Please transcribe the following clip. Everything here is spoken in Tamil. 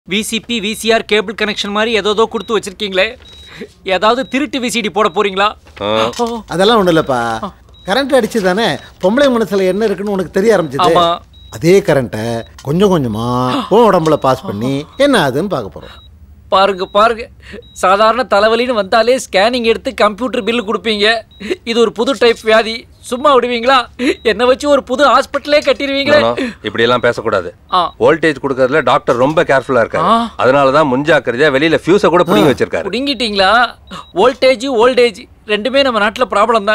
விசிபி விசிஆர் கேபிள் கனெக்ஷன் மாதிரி ஏதோ கொடுத்து வச்சிருக்கீங்களே ஏதாவது திருட்டு விசிடி போட போறீங்களா ஓ, அதெல்லாம் ஒண்ணும் இல்லப்பா கரண்ட் அடிச்சு தானே பொம்பளை மனசுல என்ன இருக்குன்னு உனக்கு தெரிய ஆரம்பிச்சது ஆமா அதே கரண்ட்டை கொஞ்சம் கொஞ்சமா உன் உடம்புல பாஸ் பண்ணி என்ன ஆகுதுன்னு பார்க்க போறோம் பாருங்க பாருங்க சாதாரண தலைவலின்னு வந்தாலே ஸ்கேனிங் எடுத்து கம்ப்யூட்டர் பில்லு கொடுப்பீங்க இது ஒரு புது டைப் வியாதி சும்மா விடுவீங்களா என்ன வச்சு ஒரு புது ஹாஸ்பிட்டலே கட்டிடுவீங்களே இப்படி எல்லாம் பேசக்கூடாது ஆ. வோல்டேஜ் கொடுக்கறதுல டாக்டர் ரொம்ப கேர்ஃபுல்லா இருக்காரு ஆ. அதனாலதான் முன்ஜாக்கிரதையா வெளியில ஃபியூஸ கூட புடிங்கி வச்சிருக்காரு புடுங்கிட்டீங்களா வோல்டேஜ் ஓல்டேஜ் ரெண்டுமே நம்ம நாட்டுல ப்ராப்ளம் தான்